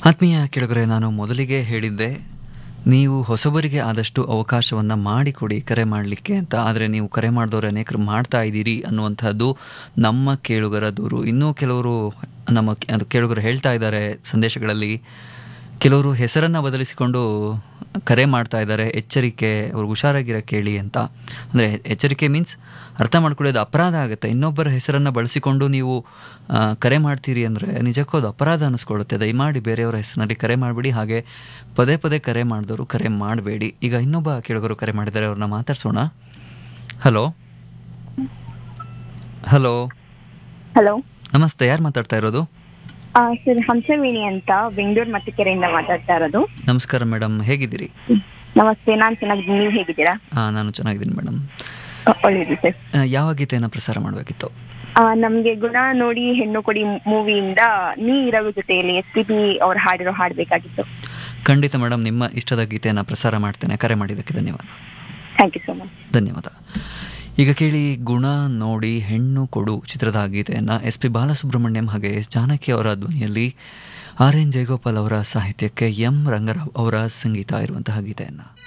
ಆತ್ಮೀಯ ಕೆಳಗರೆ ನಾನು ಮೊದಲಿಗೆ ಹೇಳಿದ್ದೆ ನೀವು ಹೊಸಬರಿಗೆ ಆದಷ್ಟು ಅವಕಾಶವನ್ನು ಮಾಡಿಕೊಡಿ ಕರೆ ಮಾಡಲಿಕ್ಕೆ ಅಂತ ಆದರೆ ನೀವು ಕರೆ ಮಾಡಿದವರು ಅನೇಕರು ಮಾಡ್ತಾ ಇದ್ದೀರಿ ಅನ್ನುವಂಥದ್ದು ನಮ್ಮ ಕೇಳುಗರ ದೂರು ಇನ್ನೂ ಕೆಲವರು ನಮ್ಮ ಕೆ- ಅದು ಕೇಳುಗರು ಹೇಳ್ತಾ ಇದ್ದಾರೆ ಸಂದೇಶಗಳಲ್ಲಿ ಕೆಲವರು ಹೆಸರನ್ನು ಬದಲಿಸಿಕೊಂಡು ಕರೆ ಮಾಡ್ತಾ ಇದ್ದಾರೆ ಎಚ್ಚರಿಕೆ ಅವ್ರಿಗೆ ಹುಷಾರಾಗಿರೋ ಕೇಳಿ ಅಂತ ಅಂದರೆ ಎಚ್ಚರಿಕೆ ಮೀನ್ಸ್ ಅರ್ಥ ಮಾಡ್ಕೊಳ್ಳೋದು ಅಪರಾಧ ಆಗುತ್ತೆ ಇನ್ನೊಬ್ಬರ ಹೆಸರನ್ನು ಬಳಸಿಕೊಂಡು ನೀವು ಆ, ಕರೆ ಮಾಡ್ತೀರಿ ಅಂದರೆ ನಿಜಕ್ಕೂ ಅದು ಅಪರಾಧ ಅನ್ನಿಸ್ಕೊಳ್ಳುತ್ತೆ ದಯಮಾಡಿ ಬೇರೆಯವರ ಹೆಸರಿನಲ್ಲಿ ಕರೆ ಮಾಡಿಬಿಡಿ ಹಾಗೆ ಪದೇ ಪದೇ ಕರೆ ಮಾಡಿದವರು ಕರೆ ಮಾಡಬೇಡಿ ಈಗ ಇನ್ನೊಬ್ಬ ಕೇಳುಗರು ಕರೆ ಮಾಡಿದ್ದಾರೆ ಅವ್ರನ್ನ ಮಾತಾಡ್ಸೋಣ ಹಲೋ ಹಲೋ ಹಲೋ ನಮಸ್ತೆ ಯಾರು ಮಾತಾಡ್ತಾ ಇರೋದು ಸರ್ ಹಂಸವೇಣಿ ಅಂತ ಬೆಂಗಳೂರು ಮತ್ತಿಕೆರೆಯಿಂದ ಮಾತಾಡ್ತಾ ಇರೋದು ನಮಸ್ಕಾರ ಮೇಡಮ್ ಹೇಗಿದ್ದೀರಿ ನಮಸ್ತೆ ನಾನು ಚೆನ್ನಾಗಿದ್ದೀನಿ ನೀವು ಹೇಗಿದ್ದೀರಾ ಹಾಂ ನಾನು ಚೆನ್ನಾಗಿದ್ದೀನಿ ಮೇಡಮ್ ಅ, ಒಳ್ಳೆಯದು ಸರ್ ಯಾವ ಗೀತೆಯನ್ನು ಪ್ರಸಾರ ಮಾಡಬೇಕಿತ್ತು ಆ, ನಮ್ಗೆ ಗುಣ ನೋಡಿ ಹೆಣ್ಣು ಕೊಡಿ ಮೂವಿಯಿಂದ ನೀ ಇರೋ ಜೊತೆಯಲ್ಲಿ ಎಸ್ ಪಿ ಬಿ ಅವ್ರು ಹಾಡಿರೋ ಹಾಡ್ಬೇಕಾಗಿತ್ತು ಖಂಡಿತ ಮೇಡಮ್ ನಿಮ್ಮ ಇಷ್ಟದ ಗೀತೆಯನ್ನು ಪ್ರಸಾರ ಮಾಡ್ತೇನೆ ಕರೆ ಮಾಡಿದ್ದಕ್ಕೆ ಧನ್ಯವಾದ ಥ್ಯಾಂಕ್ ಯು ಸೊ ಮಚ್ ಧನ್ಯವಾದ ಈಗ ಕೇಳಿ ಗುಣ ನೋಡಿ ಹೆಣ್ಣು ಕೊಡು ಚಿತ್ರದ ಗೀತೆಯನ್ನು ಎಸ್ ಪಿ ಬಾಲಸುಬ್ರಹ್ಮಣ್ಯಂ ಹಾಗೆ ಎಸ್ ಜಾನಕಿ ಅವರ ಧ್ವನಿಯಲ್ಲಿ ಆರ್ ಎನ್ ಜಯಗೋಪಾಲ್ ಅವರ ಸಾಹಿತ್ಯಕ್ಕೆ ಎಂ ರಂಗರಾವ್ ಅವರ ಸಂಗೀತ ಇರುವಂತಹ ಗೀತೆಯನ್ನು